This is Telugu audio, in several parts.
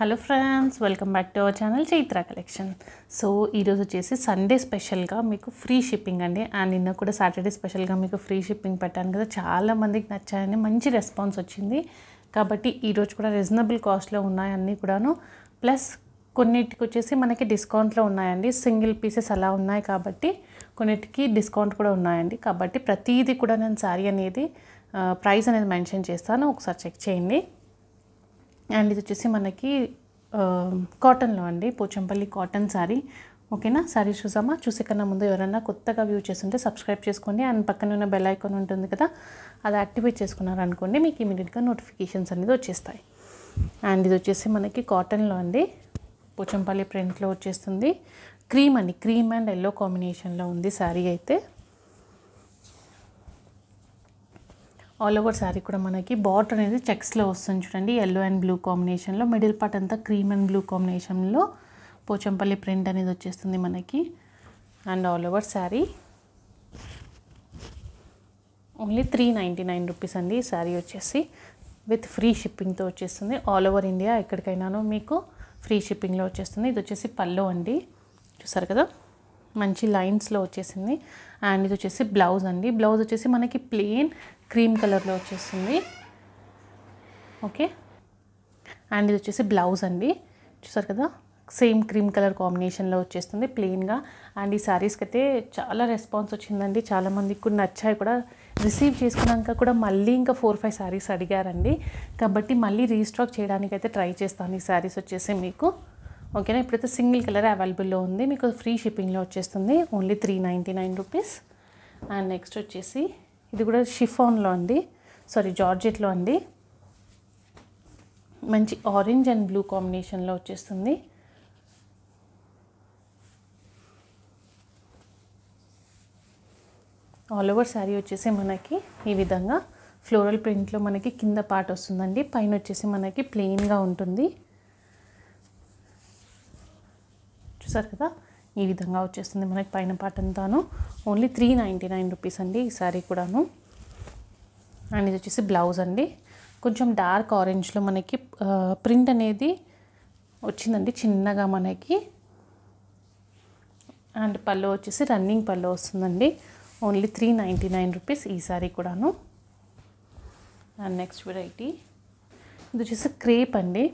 hello friends welcome back to our channel Chaitra collection so ఈరోజు వచ్చేసి సండే స్పెషల్గా మీకు ఫ్రీ షిప్పింగ్ అండి అండ్ నిన్న కూడా సాటర్డే స్పెషల్గా మీకు ఫ్రీ షిప్పింగ్ పెట్టాను కదా చాలా మందికి నచ్చాయని మంచి రెస్పాన్స్ వచ్చింది కాబట్టి ఈరోజు కూడా రీజనబుల్ కాస్ట్లో ఉన్నాయి అన్నీ కూడాను ప్లస్ కొన్నిటికి వచ్చేసి మనకి డిస్కౌంట్లో ఉన్నాయండి సింగిల్ పీసెస్ అలా ఉన్నాయి కాబట్టి కొన్నిటికి డిస్కౌంట్ కూడా ఉన్నాయండి కాబట్టి ప్రతిదీ కూడా నేను శారీ అనేది ప్రైస్ అనేది మెన్షన్ చేస్తాను ఒకసారి చెక్ చేయండి అండ్ ఇది వచ్చేసి మనకి ఆ, కాటన్లో అండి పోచంపల్లి కాటన్ శారీ ఓకేనా శారీ చూసామా చూసే కన్నా ముందు ఎవరైనా కొత్తగా వ్యూ చేస్తుంటే సబ్స్క్రైబ్ చేసుకోండి అండ్ పక్కన ఉన్న బెల్ ఐకాన్ ఉంటుంది కదా అది యాక్టివేట్ చేసుకున్నారనుకోండి మీకు ఇమీడియట్గా నోటిఫికేషన్స్ అనేది వచ్చేస్తాయి అండ్ ఇది వచ్చేసి మనకి కాటన్లో అండి పోచంపల్లి ప్రింట్లో వచ్చేస్తుంది క్రీమ్ అండి క్రీమ్ అండ్ ఎల్లో కాంబినేషన్లో ఉంది శారీ అయితే ఆల్ ఓవర్ శారీ కూడా మనకి బార్డర్ అనేది చెక్స్లో వస్తుంది చూడండి ఎల్లో అండ్ బ్లూ కాంబినేషన్లో మిడిల్ పార్ట్ అంతా క్రీమ్ అండ్ బ్లూ కాంబినేషన్లో పోచంపల్లి ప్రింట్ అనేది వచ్చేస్తుంది మనకి and all over sari only three ninety nine rupees అండి ఈ శారీ వచ్చేసి విత్ ఫ్రీ షిప్పింగ్తో వచ్చేస్తుంది ఆల్ ఓవర్ ఇండియా ఎక్కడికైనానో మీకు ఫ్రీ షిప్పింగ్లో వచ్చేస్తుంది ఇది వచ్చేసి పల్లో అండి చూసారు కదా మంచి లైన్స్లో వచ్చేసింది అండ్ ఇది వచ్చేసి బ్లౌజ్ అండి బ్లౌజ్ వచ్చేసి మనకి ప్లెయిన్ క్రీమ్ కలర్లో వచ్చేస్తుంది ఓకే అండ్ ఇది వచ్చేసి బ్లౌజ్ అండి చూసారు కదా సేమ్ క్రీమ్ కలర్ కాంబినేషన్లో వచ్చేస్తుంది ప్లెయిన్గా అండ్ ఈ శారీస్కి అయితే చాలా రెస్పాన్స్ వచ్చిందండి చాలామందికి కూడా నచ్చాయి కూడా రిసీవ్ చేసుకున్నాక కూడా మళ్ళీ ఇంకా ఫోర్ ఫైవ్ శారీస్ అడిగారండి కాబట్టి మళ్ళీ రీస్టాక్ చేయడానికి అయితే ట్రై చేస్తాను ఈ శారీస్ వచ్చేసి మీకు ఓకేనా ఇప్పుడైతే సింగిల్ కలర్ అవైలబుల్లో ఉంది మీకు ఫ్రీ షిప్పింగ్లో వచ్చేస్తుంది only three ninety nine rupees and next వచ్చేసి ఇది కూడా షిఫాన్లో అండి సారీ జార్జెట్లో అండి మంచి ఆరెంజ్ అండ్ బ్లూ కాంబినేషన్లో వచ్చేస్తుంది ఆల్ ఓవర్ శారీ వచ్చేసి మనకి ఈ విధంగా ఫ్లోరల్ ప్రింట్లో మనకి కింద పార్ట్ వస్తుందండి పైన వచ్చేసి మనకి ప్లెయిన్గా ఉంటుంది చూసారు కదా ఈ విధంగా వచ్చేస్తుంది మనకి పైన పార్ట్ అంతాను only three ninety nine rupees అండి ఈ శారీ కూడాను అండ్ ఇది వచ్చేసి బ్లౌజ్ అండి కొంచెం డార్క్ ఆరెంజ్లో మనకి ప్రింట్ అనేది వచ్చిందండి చిన్నగా మనకి అండ్ పళ్ళు వచ్చేసి రన్నింగ్ పళ్ళు వస్తుందండి only three ninety nine rupees ఈ సారీ కూడాను అండ్ నెక్స్ట్ వెరైటీ ఇది వచ్చేసి క్రేప్ అండి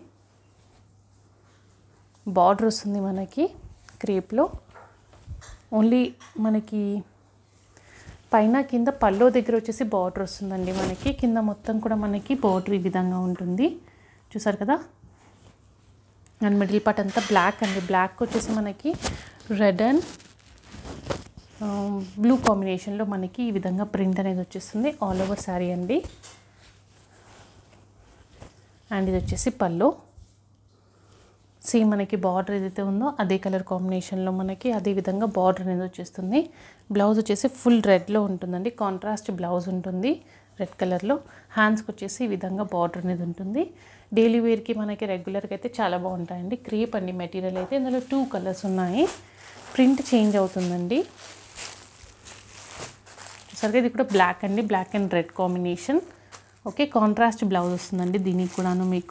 బార్డర్ వస్తుంది మనకి క్రేప్లో ఓన్లీ మనకి పైన కింద పల్లో దగ్గర వచ్చేసి బార్డర్ వస్తుందండి మనకి కింద మొత్తం కూడా మనకి బార్డర్ ఈ విధంగా ఉంటుంది చూసారు కదా అండ్ మిడిల్ పార్ట్ అంతా బ్లాక్ అండి బ్లాక్ వచ్చేసి మనకి రెడ్ అండ్ బ్లూ కాంబినేషన్లో మనకి ఈ విధంగా ప్రింట్ అనేది వచ్చేస్తుంది ఆల్ ఓవర్ శారీ అండి అండ్ ఇది వచ్చేసి పళ్ళు సేమ్ మనకి బార్డర్ ఏదైతే ఉందో అదే కలర్ కాంబినేషన్లో మనకి అదే విధంగా బార్డర్ అనేది వచ్చేస్తుంది బ్లౌజ్ వచ్చేసి ఫుల్ రెడ్లో ఉంటుందండి కాంట్రాస్ట్ బ్లౌజ్ ఉంటుంది రెడ్ కలర్లో హ్యాండ్స్కి వచ్చేసి ఈ విధంగా బార్డర్ అనేది ఉంటుంది డైలీ వేర్కి మనకి రెగ్యులర్గా అయితే చాలా బాగుంటాయండి క్రీప్ అండి మెటీరియల్ అయితే ఇందులో టూ కలర్స్ ఉన్నాయి ప్రింట్ చేంజ్ అవుతుందండి సరిగ్గా ఇది కూడా బ్లాక్ అండి black and red combination okay contrast blouse వస్తుందండి దీనికి కూడాను మీకు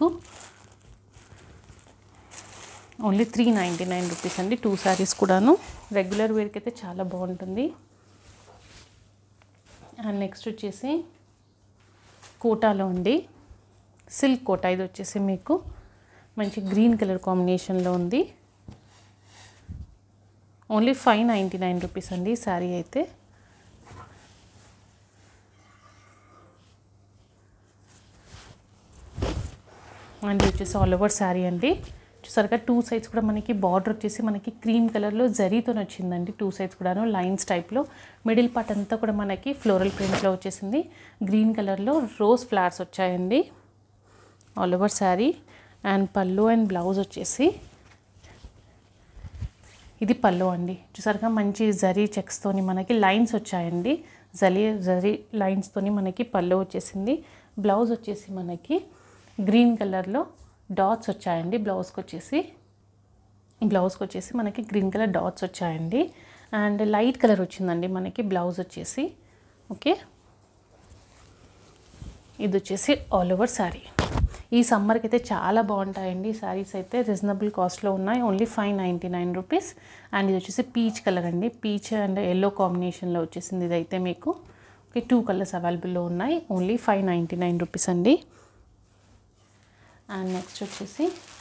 only three ninety nine rupees అండి టూ శారీస్ కూడాను రెగ్యులర్ వేర్కి అయితే చాలా బాగుంటుంది అండ్ నెక్స్ట్ వచ్చేసి కోటాలో అండి సిల్క్ కోటా ఇది వచ్చేసి మీకు మంచి గ్రీన్ కలర్ కాంబినేషన్లో ఉంది only five ninety nine rupees అండి ఈ శారీ అయితే అండ్ ఇది వచ్చేసి ఆల్ ఓవర్ శారీ అండి చూసారుగా టూ సైడ్స్ కూడా మనకి బార్డర్ వచ్చేసి మనకి క్రీమ్ కలర్లో జరీతో వచ్చిందండి టూ సైడ్స్ కూడాను లైన్స్ టైప్లో మిడిల్ పార్ట్ అంతా కూడా మనకి ఫ్లోరల్ ప్రింట్లో వచ్చేసింది గ్రీన్ కలర్లో రోజ్ ఫ్లవర్స్ వచ్చాయండి ఆల్ ఓవర్ శారీ అండ్ పళ్ళు అండ్ బ్లౌజ్ వచ్చేసి ఇది పళ్ళు అండి చూసారుగా మంచి జరీ చెక్స్తోని మనకి లైన్స్ వచ్చాయండి జరీ జరీ లైన్స్తోని మనకి పళ్ళు వచ్చేసింది బ్లౌజ్ వచ్చేసి మనకి గ్రీన్ కలర్లో డాట్స్ వచ్చాయండి బ్లౌజ్కి వచ్చేసి బ్లౌజ్కి వచ్చేసి మనకి గ్రీన్ కలర్ డాట్స్ వచ్చాయండి అండ్ లైట్ కలర్ వచ్చిందండి మనకి బ్లౌజ్ వచ్చేసి ఓకే ఇది వచ్చేసి ఆల్ ఓవర్ శారీ ఈ సమ్మర్కి అయితే చాలా బాగుంటాయండి శారీస్ అయితే రీజనబుల్ కాస్ట్లో ఉన్నాయి only five ninety nine rupees and ఇది వచ్చేసి పీచ్ కలర్ అండి పీచ్ అండ్ ఎల్లో కాంబినేషన్లో వచ్చేసింది ఇదైతే మీకు ఓకే టూ కలర్స్ అవైలబుల్లో ఉన్నాయి only five ninety nine rupees అండి అండ్ నెక్స్ట్ వచ్చేసి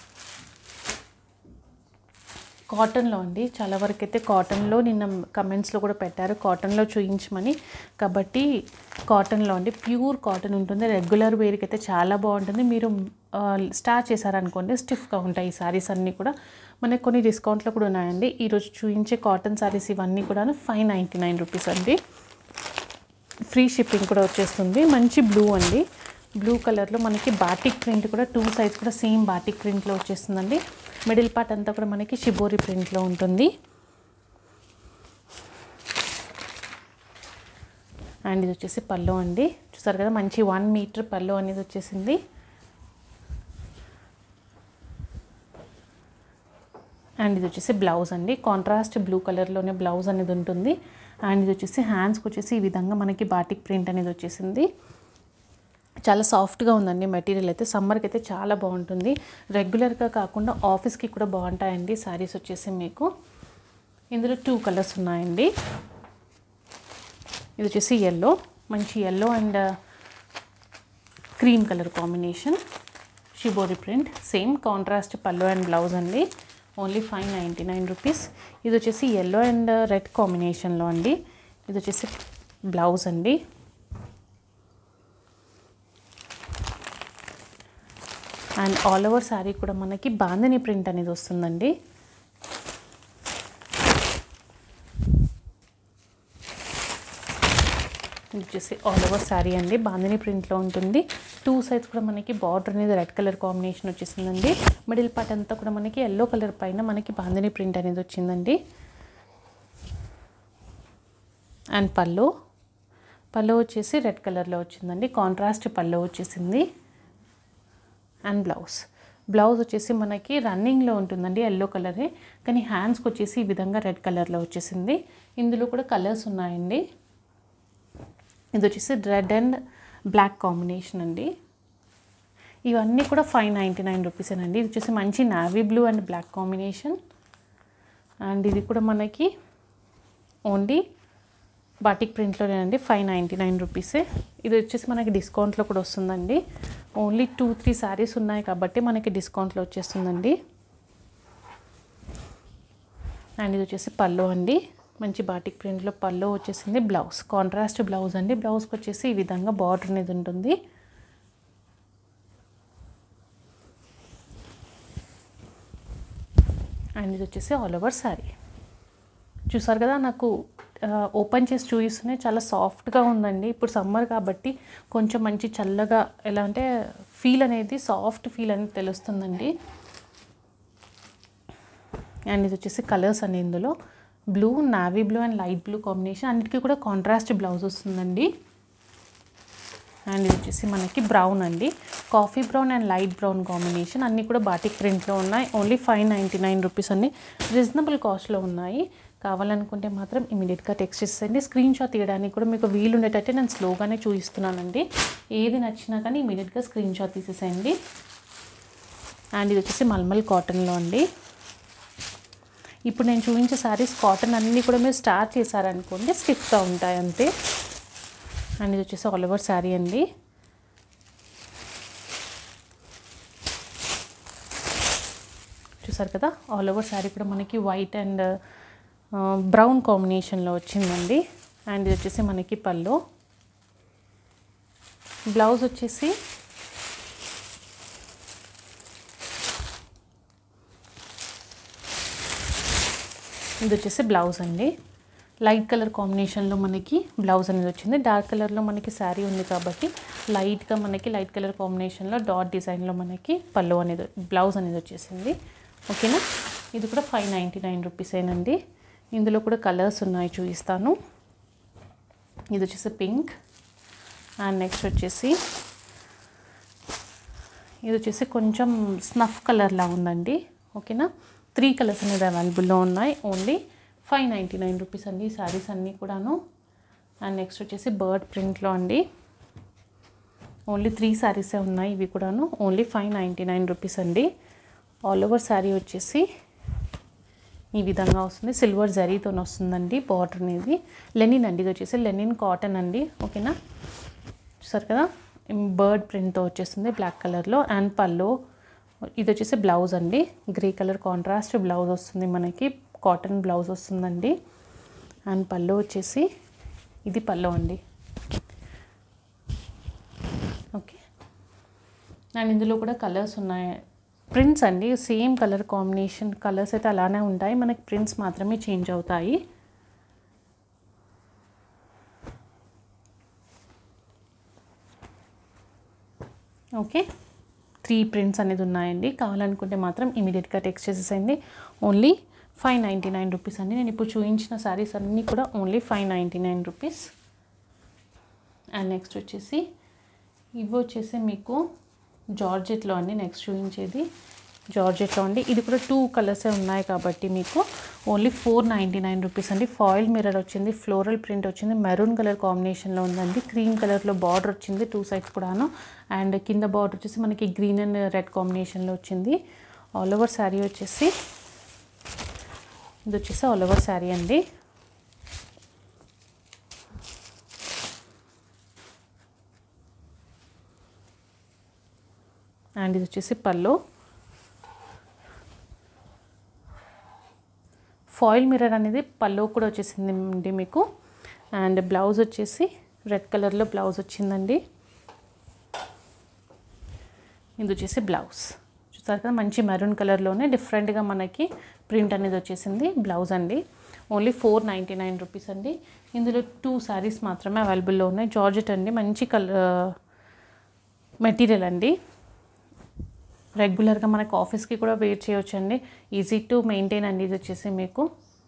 కాటన్లో అండి చాలా వరకు అయితే కాటన్లో నిన్న కమెంట్స్లో కూడా పెట్టారు కాటన్లో చూయించమని కాబట్టి కాటన్లో అండి ప్యూర్ కాటన్ ఉంటుంది రెగ్యులర్ వేర్కి అయితే చాలా బాగుంటుంది మీరు ఆ, స్టార్ట్ చేశారనుకోండి స్టిఫ్గా ఉంటాయి ఈ శారీస్ అన్నీ కూడా మనకి కొన్ని డిస్కౌంట్లో కూడా ఉన్నాయండి ఈరోజు చూయించే కాటన్ శారీస్ ఇవన్నీ కూడా ఫైవ్ నైంటీ నైన్ రూపీస్ అండి ఫ్రీ షిప్పింగ్ కూడా వచ్చేస్తుంది మంచి బ్లూ అండి బ్లూ కలర్లో మనకి బాటిక్ ప్రింట్ కూడా టూ సైడ్స్ కూడా సేమ్ బాటిక్ ప్రింట్లో వచ్చేస్తుందండి మిడిల్ పార్ట్ అంతా కూడా మనకి షిబోరి ప్రింట్లో ఉంటుంది అండ్ ఇది వచ్చేసి పళ్ళు అండి చూసారు కదా మంచి వన్ మీటర్ పళ్ళు అనేది వచ్చేసింది అండ్ ఇది వచ్చేసి బ్లౌజ్ అండి కాంట్రాస్ట్ బ్లూ కలర్లోనే బ్లౌజ్ అనేది ఉంటుంది అండ్ ఇది వచ్చేసి హ్యాండ్స్కి వచ్చేసి ఈ విధంగా మనకి బాటిక్ ప్రింట్ అనేది వచ్చేసింది చాలా సాఫ్ట్గా ఉందండి మెటీరియల్ అయితే సమ్మర్కి అయితే చాలా బాగుంటుంది రెగ్యులర్గా కాకుండా ఆఫీస్కి కూడా బాగుంటాయండి శారీస్ వచ్చేసి మీకు ఇందులో టూ కలర్స్ ఉన్నాయండి ఇది వచ్చేసి ఎల్లో మంచి yellow and cream color combination shibori print same contrast పళ్ళు అండ్ బ్లౌజ్ అండి only five ninety nine rupees ఇది వచ్చేసి ఎల్లో అండ్ రెడ్ కాంబినేషన్లో అండి ఇది వచ్చేసి బ్లౌజ్ అండి అండ్ ఆల్ ఓవర్ శారీ కూడా మనకి బాందని ప్రింట్ అనేది వస్తుందండి ఇది వచ్చేసి ఆల్ ఓవర్ శారీ అండి బాందిని ప్రింట్లో ఉంటుంది టూ సైడ్స్ కూడా మనకి బార్డర్ అనేది రెడ్ కలర్ కాంబినేషన్ వచ్చేసిందండి మిడిల్ పార్ట్ అంతా కూడా మనకి ఎల్లో కలర్ పైన మనకి బాందిని ప్రింట్ అనేది వచ్చిందండి అండ్ పళ్ళు పళ్ళు వచ్చేసి రెడ్ కలర్లో వచ్చిందండి కాంట్రాస్ట్ పళ్ళు వచ్చేసింది అండ్ బ్లౌజ్ బ్లౌజ్ వచ్చేసి మనకి రన్నింగ్లో ఉంటుందండి ఎల్లో కలరే కానీ హ్యాండ్స్కి వచ్చేసి ఈ విధంగా రెడ్ కలర్లో వచ్చేసింది ఇందులో కూడా కలర్స్ ఉన్నాయండి ఇది వచ్చేసి రెడ్ అండ్ బ్లాక్ కాంబినేషన్ అండి ఇవన్నీ కూడా ఫైవ్ నైంటీ నైన్ రూపీసేనండి ఇది వచ్చేసి మంచి navy blue and black combination and ఇది కూడా మనకి ఓన్లీ బాటిక్ ప్రింట్లోనేనండి ఫైవ్ నైంటీ నైన్ రూపీసే ఇది వచ్చేసి మనకి డిస్కౌంట్లో కూడా వస్తుందండి ఓన్లీ టూ త్రీ శారీస్ ఉన్నాయి కాబట్టి మనకి డిస్కౌంట్లో వచ్చేస్తుందండి అండ్ ఇది వచ్చేసి పళ్ళు అండి మంచి బాటిక్ ప్రింట్లో పళ్ళు వచ్చేసింది బ్లౌజ్ కాంట్రాస్ట్ బ్లౌజ్ అండి బ్లౌజ్కి వచ్చేసి ఈ విధంగా బార్డర్ అనేది ఉంటుంది అండ్ ఇది వచ్చేసి ఆల్ ఓవర్ శారీ చూసారు కదా నాకు ఆ, ఓపెన్ చేసి చూపిస్తూనే చాలా సాఫ్ట్గా ఉందండి ఇప్పుడు సమ్మర్ కాబట్టి కొంచెం మంచి చల్లగా ఎలా అంటే ఫీల్ అనేది సాఫ్ట్ ఫీల్ అనేది తెలుస్తుందండి అండ్ ఇది వచ్చేసి కలర్స్ అండి ఇందులో blue navy blue and light blue combination అన్నిటికీ కూడా కాంట్రాస్ట్ బ్లౌజ్ వస్తుందండి అండ్ ఇది వచ్చేసి మనకి బ్రౌన్ అండి coffee brown and light brown combination అన్నీ కూడా బాటిక్ ప్రింట్లో ఉన్నాయి only five ninety nine rupees అండి రీజనబుల్ కాస్ట్లో ఉన్నాయి కావాలనుకుంటే మాత్రం ఇమీడియట్గా టెక్స్ట్ చేసేయండి స్క్రీన్ షాట్ తీయడానికి కూడా మీకు వీలు ఉండేటట్టే నేను స్లోగానే చూపిస్తున్నానండి ఏది నచ్చినా కానీ ఇమీడియట్గా స్క్రీన్ షాట్ తీసేసేయండి అండ్ ఇది వచ్చేసి మల్మల్ కాటన్లో అండి ఇప్పుడు నేను చూపించే శారీస్ కాటన్ అన్నీ కూడా మీరు స్టార్ట్ చేశారనుకోండి స్టిఫ్గా ఉంటాయి అంతే అండ్ ఇది వచ్చేసి ఆల్ ఓవర్ శారీ అండి చూసారు కదా ఆల్ ఓవర్ శారీ కూడా మనకి వైట్ అండ్ బ్రౌన్ కాంబినేషన్లో వచ్చిందండి అండ్ ఇది వచ్చేసి మనకి పళ్ళు బ్లౌజ్ వచ్చేసి ఇది వచ్చేసి బ్లౌజ్ అండి లైట్ కలర్ కాంబినేషన్లో మనకి బ్లౌజ్ అనేది వచ్చింది డార్క్ కలర్లో మనకి శారీ ఉంది కాబట్టి లైట్గా మనకి లైట్ కలర్ కాంబినేషన్లో డాట్ డిజైన్లో మనకి పళ్ళు అనేది బ్లౌజ్ అనేది వచ్చేసింది ఓకేనా ఇది కూడా ఫైవ్ నైంటీ నైన్ రూపీసేనండి ఇందులో కూడా కలర్స్ ఉన్నాయి చూపిస్తాను ఇది వచ్చేసి పింక్ అండ్ నెక్స్ట్ వచ్చేసి ఇది వచ్చేసి కొంచెం స్నఫ్ కలర్లా ఉందండి ఓకేనా త్రీ కలర్స్ అనేది అవైలబుల్లో ఉన్నాయి only five ninety nine rupees అండి ఈ శారీస్ అన్నీ కూడాను అండ్ నెక్స్ట్ వచ్చేసి బర్డ్ ప్రింట్లో అండి ఓన్లీ త్రీ శారీసే ఉన్నాయి ఇవి కూడాను only five ninety nine rupees అండి ఆల్ ఓవర్ శారీ వచ్చేసి ఈ విధంగా వస్తుంది సిల్వర్ జరీతో వస్తుందండి బార్డర్ అనేది లెనిన్ అండి ఇది వచ్చేసి లెనిన్ కాటన్ అండి ఓకేనా చూసారు కదా బర్డ్ ప్రింట్తో వచ్చేస్తుంది బ్లాక్ కలర్లో అండ్ పల్లో ఇది వచ్చేసి బ్లౌజ్ అండి గ్రే కలర్ కాంట్రాస్ట్ బ్లౌజ్ వస్తుంది మనకి కాటన్ బ్లౌజ్ వస్తుందండి అండ్ పల్లో వచ్చేసి ఇది పల్లో అండి ఓకే అండ్ ఇందులో కూడా కలర్స్ ఉన్నాయి ప్రింట్స్ అండి సేమ్ కలర్ కాంబినేషన్ కలర్స్ అయితే అలానే ఉంటాయి మనకి ప్రింట్స్ మాత్రమే చేంజ్ అవుతాయి ఓకే త్రీ ప్రింట్స్ అనేది ఉన్నాయండి కావాలనుకుంటే మాత్రం ఇమీడియట్గా టెక్స్ట్ చేసేసేయండి only five ninety nine rupees అండి నేను ఇప్పుడు చూపించిన శారీస్ అన్నీ కూడా only five ninety nine rupees and next వచ్చేసి ఇవి వచ్చేసి మీకు జార్జెట్లో అండి నెక్స్ట్ చూపించేది జార్జెట్లో అండి ఇది కూడా టూ కలర్సే ఉన్నాయి కాబట్టి మీకు only four ninety nine rupees అండి ఫాయిల్ మిర్రర్ వచ్చింది ఫ్లోరల్ ప్రింట్ వచ్చింది మెరూన్ కలర్ కాంబినేషన్లో ఉందండి క్రీమ్ కలర్లో బార్డర్ వచ్చింది టూ సైడ్స్ కూడాను అండ్ కింద బార్డర్ వచ్చేసి మనకి గ్రీన్ అండ్ రెడ్ కాంబినేషన్లో వచ్చింది ఆల్ ఓవర్ శారీ వచ్చేసి ఇది వచ్చేసి ఆల్ ఓవర్ శారీ అండి అండ్ ఇది వచ్చేసి పళ్ళు ఫాయిల్ మిర్రర్ అనేది పళ్ళు కూడా వచ్చేసింది అండి మీకు అండ్ బ్లౌజ్ వచ్చేసి రెడ్ కలర్లో బ్లౌజ్ వచ్చిందండి ఇది వచ్చేసి బ్లౌజ్ చూసారు కదా మంచి మెరూన్ కలర్లోనే డిఫరెంట్గా మనకి ప్రింట్ అనేది వచ్చేసింది బ్లౌజ్ అండి only four ninety nine rupees అండి ఇందులో టూ శారీస్ మాత్రమే అవైలబుల్లో ఉన్నాయి జార్జెట్ అండి మంచి కలర్ మెటీరియల్ అండి రెగ్యులర్గా మనకు ఆఫీస్కి కూడా వేర్ చేయొచ్చండి ఈజీ టు మెయింటైన్ అండి ఇది వచ్చేసి మీకు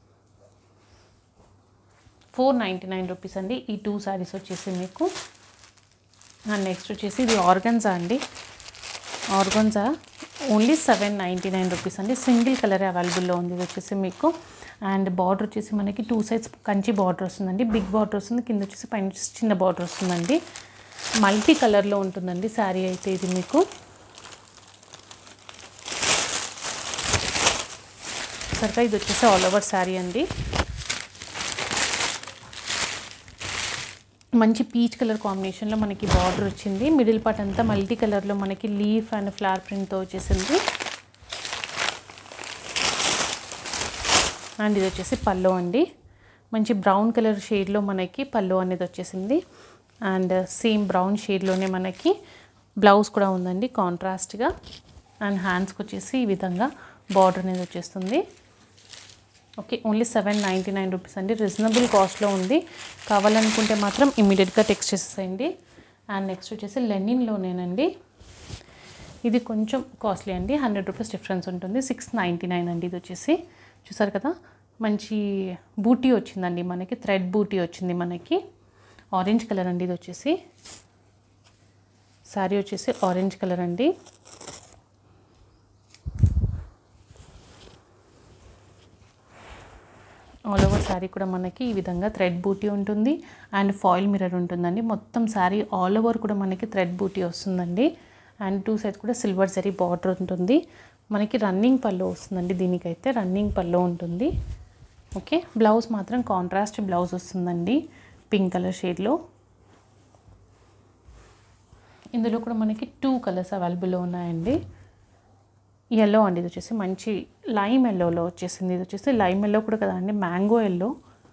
ఫోర్ నైంటీ నైన్ రూపీస్ అండి ఈ టూ శారీస్ వచ్చేసి మీకు అండ్ నెక్స్ట్ వచ్చేసి ఇది ఆర్గన్జా అండి organza only seven ninety nine rupees అండి సింగిల్ కలర్ అవైలబుల్లో ఉంది ఇది వచ్చేసి మీకు అండ్ బార్డర్ వచ్చేసి మనకి టూ సైడ్స్ కంచి బార్డర్ వస్తుందండి బిగ్ బార్డర్ వస్తుంది కింద వచ్చేసి పైన చిన్న బార్డర్ వస్తుందండి మల్టీ కలర్లో ఉంటుందండి శారీ అయితే ఇది మీకు సరిగ్గా ఇది వచ్చేసి ఆల్ ఓవర్ శారీ అండి మంచి పీచ్ కలర్ కాంబినేషన్లో మనకి బార్డర్ వచ్చింది మిడిల్ పార్ట్ అంతా మల్టీ కలర్లో మనకి లీఫ్ అండ్ ఫ్లవర్ ప్రింట్తో వచ్చేసింది అండ్ ఇది వచ్చేసి పల్లో అండి మంచి బ్రౌన్ కలర్ షేడ్లో మనకి పల్లో అనేది వచ్చేసింది అండ్ సేమ్ బ్రౌన్ షేడ్లోనే మనకి బ్లౌజ్ కూడా ఉందండి కాంట్రాస్ట్గా అండ్ హ్యాండ్స్కి వచ్చేసి ఈ విధంగా బార్డర్ అనేది వచ్చేస్తుంది okay only seven ninety nine rupees అండి రీజనబుల్ కాస్ట్లో ఉంది కావాలనుకుంటే మాత్రం ఇమీడియట్గా టెక్స్ట్ చేసేయండి అండ్ నెక్స్ట్ వచ్చేసి లెనిన్లోనేనండి ఇది కొంచెం కాస్ట్లీ అండి హండ్రెడ్ రూపీస్ డిఫరెన్స్ ఉంటుంది సిక్స్ నైంటీ నైన్ అండి ఇది వచ్చేసి చూసారు కదా మంచి బూటీ వచ్చిందండి మనకి థ్రెడ్ బూటీ వచ్చింది మనకి ఆరెంజ్ కలర్ అండి ఇది వచ్చేసి శారీ వచ్చేసి ఆరెంజ్ కలర్ అండి ఆల్ ఓవర్ శారీ కూడా మనకి ఈ విధంగా థ్రెడ్ బూటీ ఉంటుంది అండ్ ఫాయిల్ మిర్రర్ ఉంటుందండి మొత్తం శారీ ఆల్ ఓవర్ కూడా మనకి థ్రెడ్ బూటీ వస్తుందండి అండ్ టూ సైడ్స్ కూడా సిల్వర్ జరీ బార్డర్ ఉంటుంది మనకి రన్నింగ్ పళ్ళు వస్తుందండి దీనికైతే రన్నింగ్ పళ్ళు ఉంటుంది ఓకే బ్లౌజ్ మాత్రం కాంట్రాస్ట్ బ్లౌజ్ వస్తుందండి పింక్ కలర్ షేడ్లో ఇందులో కూడా మనకి టూ కలర్స్ అవైలబుల్లో ఉన్నాయండి ఎల్లో అండి ఇది వచ్చేసి మంచి లైమ్ ఎల్లోలో వచ్చేసింది ఇది వచ్చేసి లైమ్ ఎల్లో కూడా కదండి మ్యాంగో ఎల్లో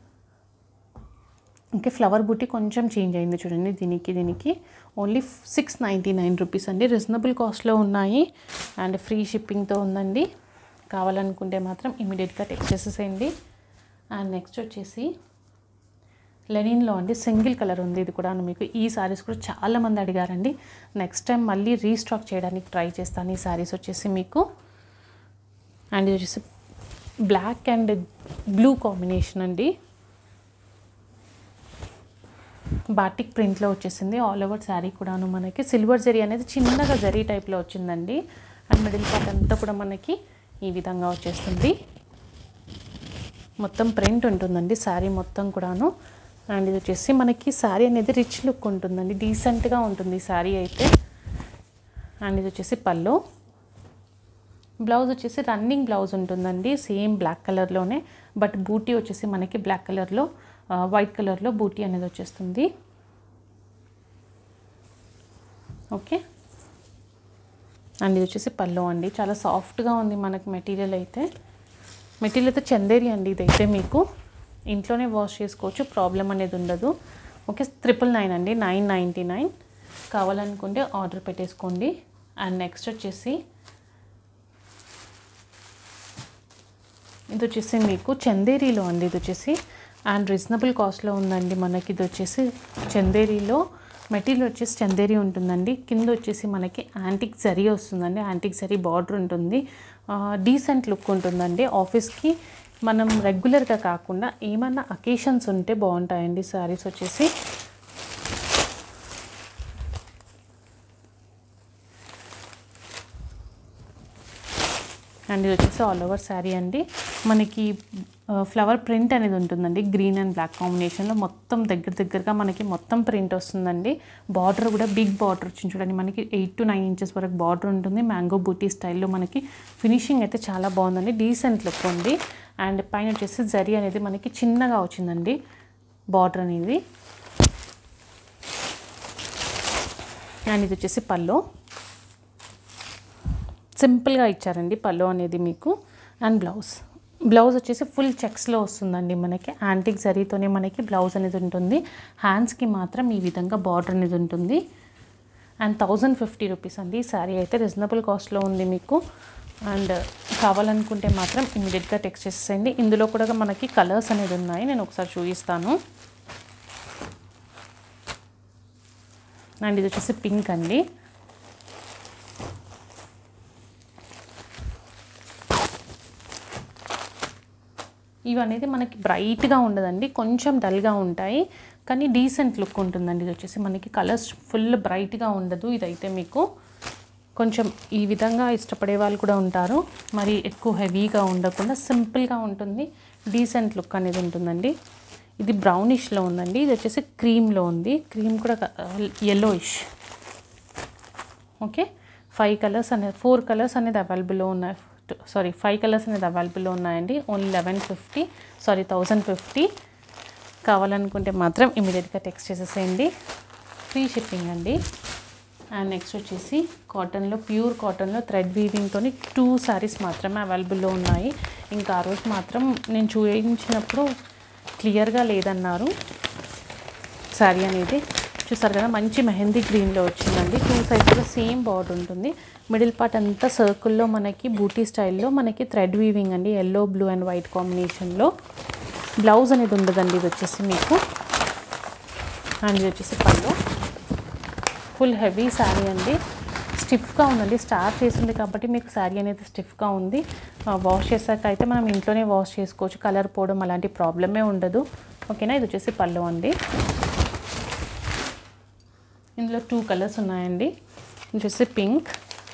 ఇంకా ఫ్లవర్ బూటీ కొంచెం చేంజ్ అయింది చూడండి దీనికి దీనికి only six ninety nine rupees అండి రీజనబుల్ కాస్ట్లో ఉన్నాయి అండ్ ఫ్రీ షిప్పింగ్తో ఉందండి కావాలనుకుంటే మాత్రం ఇమీడియట్గా టెక్స్ట్ చేసేసేయండి అండ్ నెక్స్ట్ వచ్చేసి లెనిన్లో అండి సింగిల్ కలర్ ఉంది ఇది కూడా మీకు ఈ శారీస్ కూడా చాలామంది అడిగారండి నెక్స్ట్ టైం మళ్ళీ రీస్టాక్ చేయడానికి ట్రై చేస్తాను ఈ శారీస్ వచ్చేసి మీకు అండ్ ఇది వచ్చేసి బ్లాక్ అండ్ బ్లూ కాంబినేషన్ అండి బాటిక్ ప్రింట్లో వచ్చేసింది ఆల్ ఓవర్ శారీ కూడాను మనకి సిల్వర్ జరీ అనేది చిన్నగా జరీ టైప్లో వచ్చిందండి అండ్ మిడిల్ పార్ట్ అంతా కూడా మనకి ఈ విధంగా వచ్చేస్తుంది మొత్తం ప్రింట్ ఉంటుందండి శారీ మొత్తం కూడాను అండ్ ఇది వచ్చేసి మనకి శారీ అనేది రిచ్ లుక్ ఉంటుందండి డీసెంట్గా ఉంటుంది ఈ శారీ అయితే అండ్ ఇది వచ్చేసి పళ్ళు బ్లౌజ్ వచ్చేసి రన్నింగ్ బ్లౌజ్ ఉంటుందండి సేమ్ బ్లాక్ కలర్లోనే బట్ బూటీ వచ్చేసి మనకి బ్లాక్ కలర్లో వైట్ కలర్లో బూటీ అనేది వచ్చేస్తుంది ఓకే అండ్ ఇది వచ్చేసి పళ్ళు అండి చాలా సాఫ్ట్గా ఉంది మనకి మెటీరియల్ అయితే మెటీరియల్ అయితే చందేరి అండి ఇదైతే మీకు ఇంట్లోనే వాష్ చేసుకోవచ్చు ప్రాబ్లం అనేది ఉండదు ఓకే త్రిపుల్ నైన్ అండి నైన్ నైంటీ నైన్ కావాలనుకుంటే ఆర్డర్ పెట్టేసుకోండి అండ్ నెక్స్ట్ వచ్చేసి ఇది వచ్చేసి మీకు చందేరీలో అండి ఇది వచ్చేసి అండ్ రీజనబుల్ కాస్ట్లో ఉందండి మనకి ఇది వచ్చేసి చందేరీలో మెటీరియల్ వచ్చేసి చందేరి ఉంటుందండి కింద వచ్చేసి మనకి యాంటిక్ జరీ వస్తుందండి యాంటిక్ జరీ బార్డర్ ఉంటుంది డీసెంట్ లుక్ ఉంటుందండి ఆఫీస్కి మనం రెగ్యులర్గా కాకుండా ఏమన్నా అకేషన్స్ ఉంటే బాగుంటాయండి శారీస్ వచ్చేసి అండ్ ఇది వచ్చేసి ఆల్ ఓవర్ శారీ అండి మనకి ఫ్లవర్ ప్రింట్ అనేది ఉంటుందండి గ్రీన్ అండ్ బ్లాక్ కాంబినేషన్లో మొత్తం దగ్గర దగ్గరగా మనకి మొత్తం ప్రింట్ వస్తుందండి బార్డర్ కూడా బిగ్ బార్డర్ వచ్చింది చూడండి మనకి ఎయిట్ టు నైన్ ఇంచెస్ వరకు బార్డర్ ఉంటుంది మ్యాంగో బూటీ స్టైల్లో మనకి ఫినిషింగ్ అయితే చాలా బాగుందండి డీసెంట్ లుక్ ఉంది అండ్ పైన వచ్చేసి జరీ అనేది మనకి చిన్నగా వచ్చిందండి బార్డర్ అనేది అండ్ ఇది వచ్చేసి పళ్ళు సింపుల్గా ఇచ్చారండి పళ్ళు అనేది మీకు అండ్ బ్లౌజ్ బ్లౌజ్ వచ్చేసి ఫుల్ చెక్స్లో వస్తుందండి మనకి యాంటిక్ జరీతోనే మనకి బ్లౌజ్ అనేది ఉంటుంది హ్యాండ్స్కి మాత్రం ఈ విధంగా బార్డర్ అనేది ఉంటుంది అండ్ థౌజండ్ ఫిఫ్టీ రూపీస్ అండి ఈ శారీ అయితే రీజనబుల్ కాస్ట్లో ఉంది మీకు అండ్ కావాలనుకుంటే మాత్రం ఇమీడియట్గా టెక్స్ట్ చేసేయండి ఇందులో కూడా మనకి కలర్స్ అనేది ఉన్నాయి నేను ఒకసారి చూపిస్తాను అండ్ ఇది వచ్చేసి పింక్ అండి ఇవి అనేది మనకి బ్రైట్గా ఉండదండి కొంచెం డల్గా ఉంటాయి కానీ డీసెంట్ లుక్ ఉంటుందండి ఇది వచ్చేసి మనకి కలర్స్ ఫుల్ బ్రైట్గా ఉండదు ఇదైతే మీకు కొంచెం ఈ విధంగా ఇష్టపడే వాళ్ళు కూడా ఉంటారు మరి ఎక్కువ హెవీగా ఉండకుండా సింపుల్గా ఉంటుంది డీసెంట్ లుక్ అనేది ఉంటుందండి ఇది బ్రౌనిష్లో ఉందండి ఇది వచ్చేసి క్రీమ్లో ఉంది క్రీమ్ కూడా ఎల్లోయిష్ ఓకే ఫైవ్ కలర్స్ అనేది ఫోర్ కలర్స్ అనేది అవైలబుల్లో ఉన్నాయి సారీ ఫైవ్ కలర్స్ అనేది అవైలబుల్లో ఉన్నాయండి only eleven fifty sorry thousand fifty కావాలనుకుంటే మాత్రం ఇమీడియట్గా టెక్స్ట్ చేసేసేయండి ఫ్రీ షిప్పింగ్ అండి అండ్ నెక్స్ట్ వచ్చేసి కాటన్లో ప్యూర్ కాటన్లో థ్రెడ్ వీవింగ్తో టూ శారీస్ మాత్రమే అవైలబుల్లో ఉన్నాయి ఇంకా ఆ రోజు మాత్రం నేను చూపించినప్పుడు క్లియర్గా లేదన్నారు శారీ అనేది చూసారు కదా మంచి మెహందీ గ్రీన్లో వచ్చిందండి టూ సైడ్స్ కూడా సేమ్ బార్డర్ ఉంటుంది మిడిల్ పార్ట్ అంతా సర్కిల్లో మనకి బూటీ స్టైల్లో మనకి థ్రెడ్ వీవింగ్ అండి ఎల్లో బ్లూ అండ్ వైట్ కాంబినేషన్లో బ్లౌజ్ అనేది ఉండదండి ఇది వచ్చేసి మీకు అండ్ ఇది వచ్చేసి పళ్ళు ఫుల్ హెవీ శారీ అండి స్టిఫ్గా ఉందండి స్టార్ట్ చేసింది కాబట్టి మీకు శారీ అనేది స్టిఫ్గా ఉంది వాష్ చేశాక అయితే మనం ఇంట్లోనే వాష్ చేసుకోవచ్చు కలర్ పోవడం అలాంటి ప్రాబ్లమే ఉండదు ఓకేనా ఇది వచ్చేసి పళ్ళు అండి ఇందులో టూ కలర్స్ ఉన్నాయండి ఇది వచ్చేసి పింక్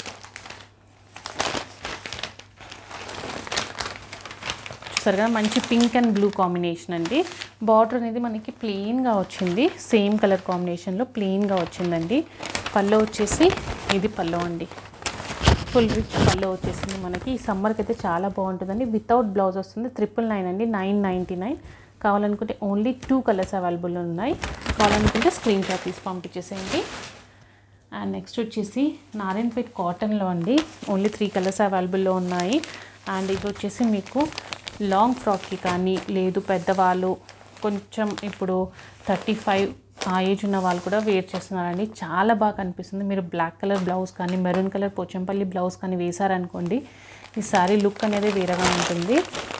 చూసారు కదా మంచి పింక్ అండ్ బ్లూ కాంబినేషన్ అండి బార్డర్ అనేది మనకి ప్లెయిన్గా వచ్చింది సేమ్ కలర్ కాంబినేషన్లో ప్లెయిన్గా వచ్చిందండి పళ్ళు వచ్చేసి ఇది పళ్ళు అండి ఫుల్ రిచ్ పళ్ళు వచ్చేసింది మనకి ఈ సమ్మర్కి అయితే చాలా బాగుంటుందండి వితౌట్ బ్లౌజ్ వస్తుంది ట్రిపుల్ నైన్ అండి నైన్ నైంటీ నైన్ కావాలనుకుంటే ఓన్లీ టూ కలర్స్ అవైలబుల్ ఉన్నాయి కావాలనుకుంటే స్క్రీన్ షాట్ తీసి పంపించేసేయండి అండ్ నెక్స్ట్ వచ్చేసి నారాయణపేట్ కాటన్లో అండి ఓన్లీ త్రీ కలర్స్ అవైలబుల్లో ఉన్నాయి అండ్ ఇది వచ్చేసి మీకు లాంగ్ ఫ్రాక్కి కానీ లేదు పెద్దవాళ్ళు కొంచెం ఇప్పుడు థర్టీ ఫైవ్ ఆ ఏజ్ ఉన్న వాళ్ళు కూడా వేర్ చేస్తున్నారండి చాలా బాగా కనిపిస్తుంది మీరు బ్లాక్ కలర్ బ్లౌజ్ కానీ మెరూన్ కలర్ పోచంపల్లి బ్లౌజ్ కానీ వేశారనుకోండి ఈ సారీ లుక్ అనేది వేరేగా ఉంటుంది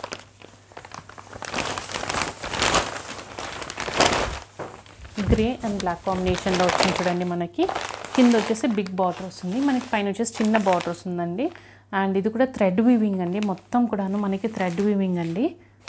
గ్రే అండ్ బ్లాక్ కాంబినేషన్లో వచ్చింది చూడండి మనకి కింద వచ్చేసి బిగ్ బార్డర్ వస్తుంది మనకి పైన వచ్చేసి చిన్న బార్డర్ వస్తుందండి అండ్ ఇది కూడా థ్రెడ్ వీవింగ్ అండి మొత్తం కూడాను మనకి థ్రెడ్ వీవింగ్ అండి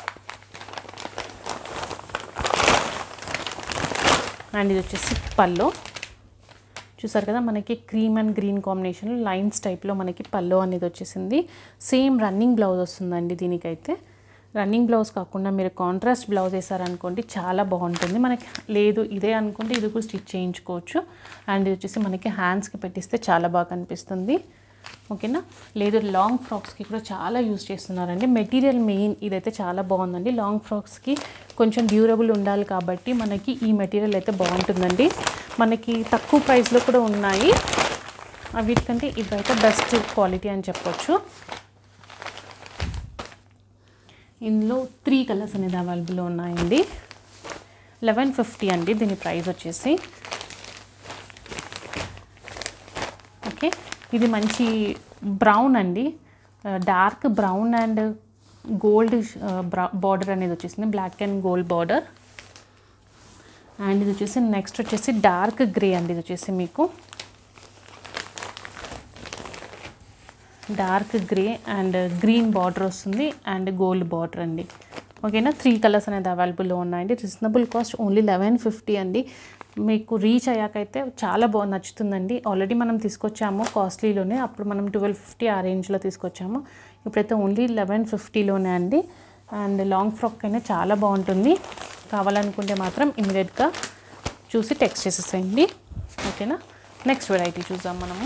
అండ్ ఇది వచ్చేసి పల్లో చూసారు కదా మనకి క్రీమ్ అండ్ గ్రీన్ కాంబినేషన్లో లైన్స్ టైప్లో మనకి పల్లో అనేది వచ్చేసింది సేమ్ రన్నింగ్ బ్లౌజ్ వస్తుందండి దీనికైతే రన్నింగ్ బ్లౌజ్ కాకుండా మీరు కాంట్రాస్ట్ బ్లౌజ్ వేసారనుకోండి చాలా బాగుంటుంది మనకి లేదు ఇదే అనుకుంటే ఇది కూడా స్టిచ్ చేయించుకోవచ్చు అండ్ ఇది వచ్చేసి మనకి హ్యాండ్స్కి పెట్టిస్తే చాలా బాగా కనిపిస్తుంది ఓకేనా లేదు లాంగ్ ఫ్రాక్స్కి కూడా చాలా యూజ్ చేస్తున్నారండి మెటీరియల్ మెయిన్ ఇదైతే చాలా బాగుందండి లాంగ్ ఫ్రాక్స్కి కొంచెం డ్యూరబుల్ ఉండాలి కాబట్టి మనకి ఈ మెటీరియల్ అయితే బాగుంటుందండి మనకి తక్కువ ప్రైస్లో కూడా ఉన్నాయి వీటికంటే ఇవైతే బెస్ట్ క్వాలిటీ అని చెప్పొచ్చు ఇందులో త్రీ కలర్స్ అనేది అవైలబుల్లో ఉన్నాయండి లెవెన్ ఫిఫ్టీ అండి దీని ప్రైస్ వచ్చేసి ఓకే ఇది మంచి బ్రౌన్ అండి dark brown and gold border అనేది వచ్చేసింది black and gold border and ఇది వచ్చేసి నెక్స్ట్ వచ్చేసి డార్క్ గ్రే అండి ఇది వచ్చేసి మీకు dark grey and green border వస్తుంది అండ్ గోల్డ్ బార్డర్ అండి ఓకేనా త్రీ కలర్స్ అనేది అవైలబుల్లో ఉన్నాయండి reasonable cost only eleven fifty అండి మీకు రీచ్ అయ్యాకైతే చాలా బాగా నచ్చుతుందండి ఆల్రెడీ మనం తీసుకొచ్చాము కాస్ట్లీలోనే అప్పుడు మనం ట్వెల్వ్ ఫిఫ్టీ ఆ రేంజ్లో తీసుకొచ్చాము ఇప్పుడైతే ఓన్లీ లెవెన్ ఫిఫ్టీలోనే అండి అండ్ లాంగ్ ఫ్రాక్ అయినా చాలా బాగుంటుంది కావాలనుకుంటే మాత్రం ఇమీడియట్గా చూసి టెక్స్ట్ చేసేసేయండి ఓకేనా నెక్స్ట్ వెరైటీ చూద్దాం మనము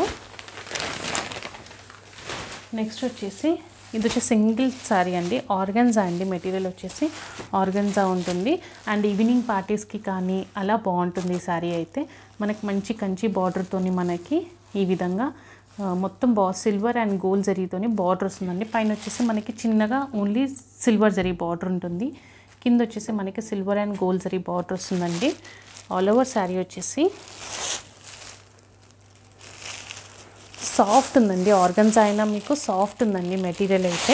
నెక్స్ట్ వచ్చేసి ఇది వచ్చి సింగిల్ శారీ అండి ఆర్గన్జా అండి మెటీరియల్ వచ్చేసి ఆర్గన్జా ఉంటుంది అండ్ ఈవినింగ్ పార్టీస్కి కానీ అలా బాగుంటుంది ఈ శారీ అయితే మనకి మంచి కంచి బార్డర్తోని మనకి ఈ విధంగా ఆ, మొత్తం బా సిల్వర్ అండ్ గోల్డ్ జరీతోని బార్డర్ వస్తుందండి పైన వచ్చేసి మనకి చిన్నగా ఓన్లీ సిల్వర్ జరీ బార్డర్ ఉంటుంది కింద వచ్చేసి మనకి silver and gold zari border వస్తుందండి ఆల్ ఓవర్ శారీ వచ్చేసి సాఫ్ట్ ఉందండి ఆర్గన్స్ అయినా మీకు సాఫ్ట్ ఉందండి మెటీరియల్ అయితే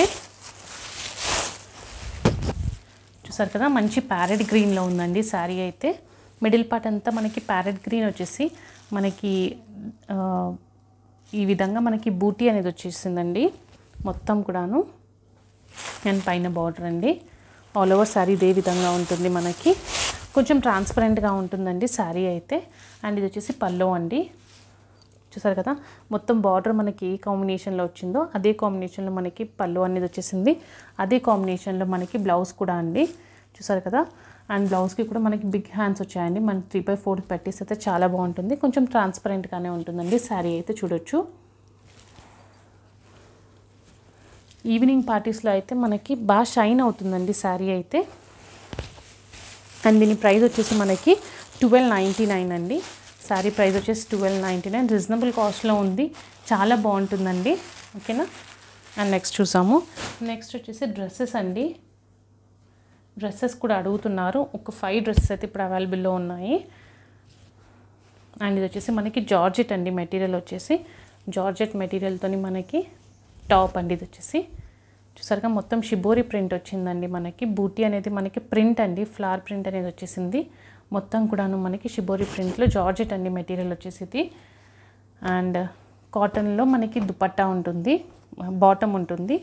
చూసారు కదా మంచి ప్యారెట్ గ్రీన్లో ఉందండి శారీ అయితే మిడిల్ పార్ట్ అంతా మనకి ప్యారెట్ గ్రీన్ వచ్చేసి మనకి ఆ, ఈ విధంగా మనకి బూటీ అనేది వచ్చేసిందండి మొత్తం కూడాను అండ్ పైన బార్డర్ అండి ఆల్ ఓవర్ శారీ ఇదే విధంగా ఉంటుంది మనకి కొంచెం ట్రాన్స్పరెంట్గా ఉంటుందండి శారీ అయితే అండ్ ఇది వచ్చేసి పల్లో అండి చూసారు కదా మొత్తం బార్డర్ మనకి ఏ కాంబినేషన్లో వచ్చిందో అదే కాంబినేషన్లో మనకి పళ్ళు అనేది వచ్చేసింది అదే కాంబినేషన్లో మనకి బ్లౌజ్ కూడా అండి చూసారు కదా అండ్ బ్లౌజ్కి కూడా మనకి బిగ్ హ్యాండ్స్ వచ్చాయండి మన త్రీ బై ఫోర్ పెట్టేసి అయితే చాలా బాగుంటుంది కొంచెం ట్రాన్స్పరెంట్గానే ఉంటుందండి శారీ అయితే చూడొచ్చు ఈవినింగ్ పార్టీస్లో అయితే మనకి బాగా షైన్ అవుతుందండి శారీ అయితే అండ్ దీని ప్రైస్ వచ్చేసి మనకి ట్వెల్వ్ నైంటీ నైన్ అండి శారీ ప్రైస్ వచ్చేసి ట్వెల్వ్ నైంటీ నైన్ రీజనబుల్ కాస్ట్లో ఉంది చాలా బాగుంటుందండి ఓకేనా అండ్ నెక్స్ట్ చూసాము నెక్స్ట్ వచ్చేసి డ్రెస్సెస్ అండి డ్రెస్సెస్ కూడా అడుగుతున్నారు ఒక ఫైవ్ డ్రెస్సెస్ అయితే ఇప్పుడు అవైలబుల్లో ఉన్నాయి అండ్ ఇది వచ్చేసి మనకి జార్జెట్ అండి మెటీరియల్ వచ్చేసి జార్జెట్ మెటీరియల్తోని మనకి టాప్ అండి ఇది వచ్చేసి చూసారుగా మొత్తం షిబోరి ప్రింట్ వచ్చిందండి మనకి బూటీ అనేది మనకి ప్రింట్ అండి ఫ్లవర్ ప్రింట్ అనేది వచ్చేసింది మొత్తం కూడాను మనకి షిబోరి ప్రింట్లో జార్జెట్ అండి మెటీరియల్ వచ్చేసి ఇది అండ్ కాటన్లో మనకి దుపట్టా ఉంటుంది బాటమ్ ఉంటుంది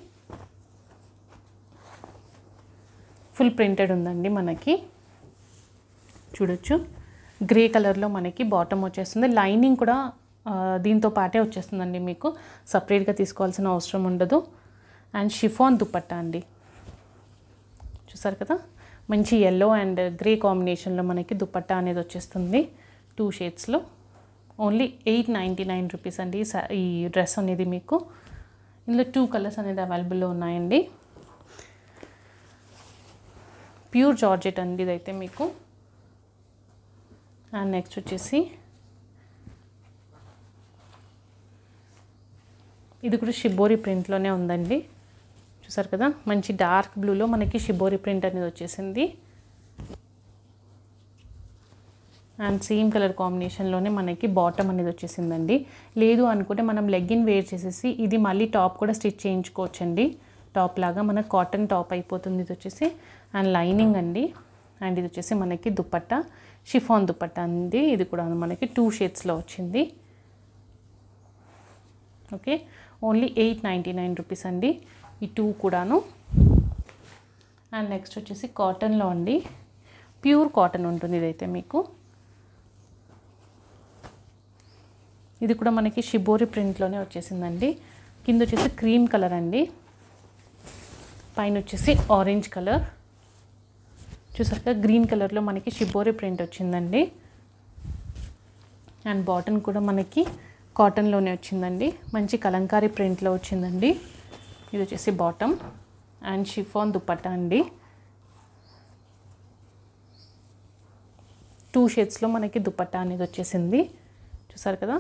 ఫుల్ ప్రింటెడ్ ఉందండి మనకి చూడొచ్చు గ్రే కలర్లో మనకి బాటమ్ వచ్చేస్తుంది లైనింగ్ కూడా ఆ, దీంతో పాటే వచ్చేస్తుందండి మీకు సపరేట్గా తీసుకోవాల్సిన అవసరం ఉండదు అండ్ షిఫాన్ దుపట్టా అండి చూసారు కదా మంచి ఎల్లో అండ్ గ్రే కాంబినేషన్లో మనకి దుపట్టా అనేది వచ్చేస్తుంది టూ షేడ్స్లో only eight ninety nine rupees అండి ఈ సా- ఈ డ్రెస్ అనేది మీకు ఇందులో టూ కలర్స్ అనేది అవైలబుల్లో ఉన్నాయండి ప్యూర్ జార్జెట్ అండి ఇదైతే మీకు అండ్ నెక్స్ట్ వచ్చేసి ఇది కూడా షిబోరి ప్రింట్లోనే ఉందండి చూసారు కదా మంచి డార్క్ బ్లూలో మనకి షిబోరి ప్రింట్ అనేది వచ్చేసింది అండ్ సేమ్ కలర్ కాంబినేషన్లోనే మనకి బాటమ్ అనేది వచ్చేసిందండి లేదు అనుకుంటే మనం లెగ్గిన్ వేర్ చేసేసి ఇది మళ్ళీ టాప్ కూడా స్టిచ్ చేయించుకోవచ్చండి టాప్ లాగా మనకు కాటన్ టాప్ అయిపోతుంది ఇది వచ్చేసి అండ్ లైనింగ్ అండి అండ్ ఇది వచ్చేసి మనకి దుపట్టా షిఫాన్ దుపట్టా అండి ఇది కూడా మనకి టూ షేడ్స్లో వచ్చింది okay only eight ninety nine rupees అండి ఈ టూ కూడాను అండ్ నెక్స్ట్ వచ్చేసి కాటన్లో అండి ప్యూర్ కాటన్ ఉంటుంది ఇదైతే మీకు ఇది కూడా మనకి షిబోరి ప్రింట్లోనే వచ్చేసిందండి కింద వచ్చేసి క్రీమ్ కలర్ అండి పైన వచ్చేసి ఆరెంజ్ కలర్ చూసారుగా గ్రీన్ కలర్లో మనకి షిబోరి ప్రింట్ వచ్చిందండి అండ్ బాటమ్ కూడా మనకి కాటన్లోనే వచ్చిందండి మంచి కలంకారీ ప్రింట్లో వచ్చిందండి ఇది వచ్చేసి బాటమ్ అండ్ షిఫాన్ దుపట్టా అండి టూ షేడ్స్లో మనకి దుపట్టా అనేది వచ్చేసింది చూసారు కదా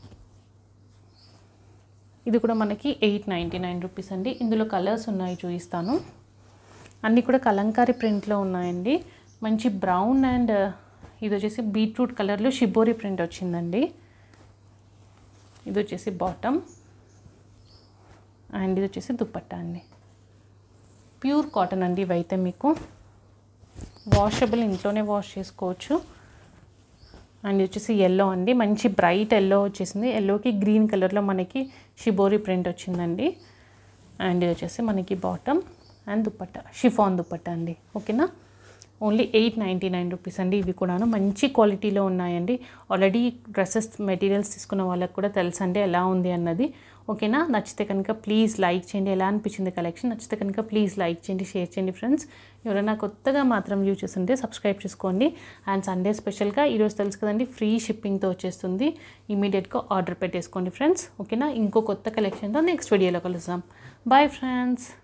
ఇది కూడా మనకి ఎయిట్ నైంటీ నైన్ రూపీస్ అండి ఇందులో కలర్స్ ఉన్నాయి చూపిస్తాను అన్నీ కూడా కలంకారీ ప్రింట్లో ఉన్నాయండి మంచి బ్రౌన్ అండ్ ఇది వచ్చేసి బీట్రూట్ కలర్లో షిబోరి ప్రింట్ వచ్చిందండి ఇది వచ్చేసి బాటమ్ అండ్ ఇది వచ్చేసి దుపట్టా అండి ప్యూర్ కాటన్ అండి ఇవైతే మీకు వాషబుల్ ఇంట్లోనే వాష్ చేసుకోవచ్చు అండ్ ఇది వచ్చేసి ఎల్లో అండి మంచి బ్రైట్ ఎల్లో వచ్చేసింది ఎల్లోకి గ్రీన్ కలర్లో మనకి షిబోరి ప్రింట్ వచ్చిందండి అండ్ ఇది వచ్చేసి మనకి bottom and dupatta chiffon dupatta అండి ఓకేనా only eight ninety nine rupees అండి ఇవి కూడాను మంచి క్వాలిటీలో ఉన్నాయండి ఆల్రెడీ డ్రెస్సెస్ మెటీరియల్స్ తీసుకున్న వాళ్ళకి కూడా తెలుసండి ఎలా ఉంది అన్నది ఓకేనా నచ్చితే కనుక ప్లీజ్ లైక్ చేయండి ఎలా అనిపించింది కలెక్షన్ నచ్చితే కనుక ప్లీజ్ లైక్ చేయండి షేర్ చేయండి ఫ్రెండ్స్ ఎవరైనా కొత్తగా మాత్రం వ్యూ చేస్తుంటే సబ్స్క్రైబ్ చేసుకోండి అండ్ సండే స్పెషల్గా ఈరోజు తెలుసు కదండి ఫ్రీ షిప్పింగ్తో వచ్చేస్తుంది ఇమీడియట్గా ఆర్డర్ పెట్టేసుకోండి ఫ్రెండ్స్ ఓకేనా ఇంకో కొత్త కలెక్షన్తో నెక్స్ట్ వీడియోలో కలుద్దాం బాయ్ ఫ్రెండ్స్